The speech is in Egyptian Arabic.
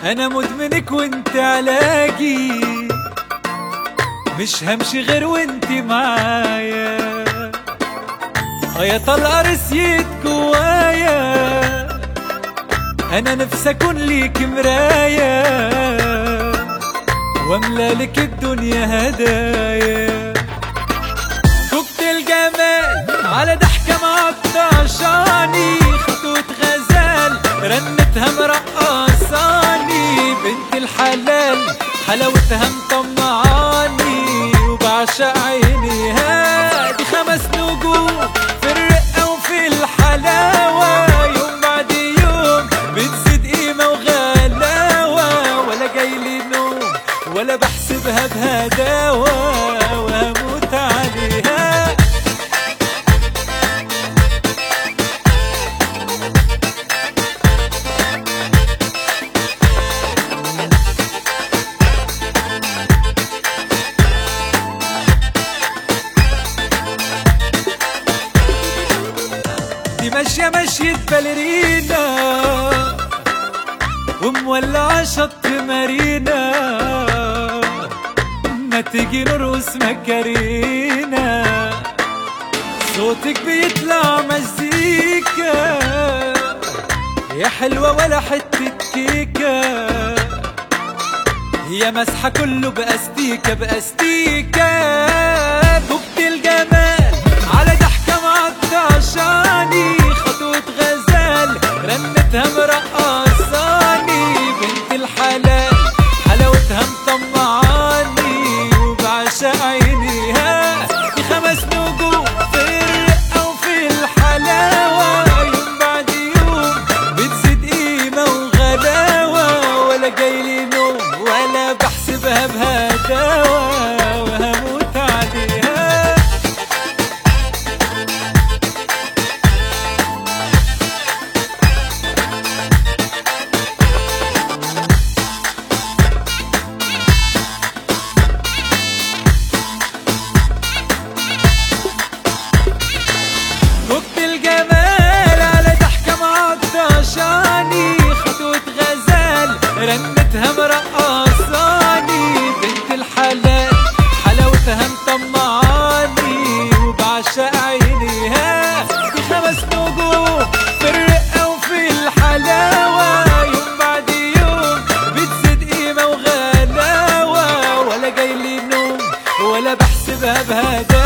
انا مدمنك وانت علاجي مش همشي غير وانت معايا اه يا طلقة رسيت جوايا انا نفسي اكون ليك مراية واملى لك الدنيا هدايا كوكت الجمال على ضحكة معطشاني خطوة غزال رنتها مرقصاني بنت الحلال حلاوتها مطمعاني وبعشق عينيها دي خمس نجوم في الرقة وفي الحلاوة يوم بعد يوم بتزيد قيمة وغلاوة ولا جايلي نوم ولا بحسبها بهداوة وهموت عليها دي ماشية ماشية باليرينا ومولعة شط مارينا ما تيجي نرقص مكارينا صوتك بيطلع مزيكا يا حلوة ولا حتة كيكة هي مسحة كله بأستيكة بأستيكة بوكت الجمال على ضحكة معطشاني خطوة غزال رنتها مرقصاني بنت الحلال حلاوتها مطمعاني وبعشق عينيها دي خمس نجوم في الرقة وفي الحلاوة يوم بعد يوم بتزيد قيمة وغلاوة ولا جايلي نوم ولا بحسبها بهداوة وهموت عليها وقت الجمال على ضحكة معطشاني خطوة غزال رنتها مرقصاني بنت الحلال حلاوتها مطمعاني وبعشق عينيها دي خمس نجوم في الرقة وفي الحلاوة يوم بعد يوم بتزيد قيمة وغلاوة ولا جايلي نوم ولا بحسبها بهداوة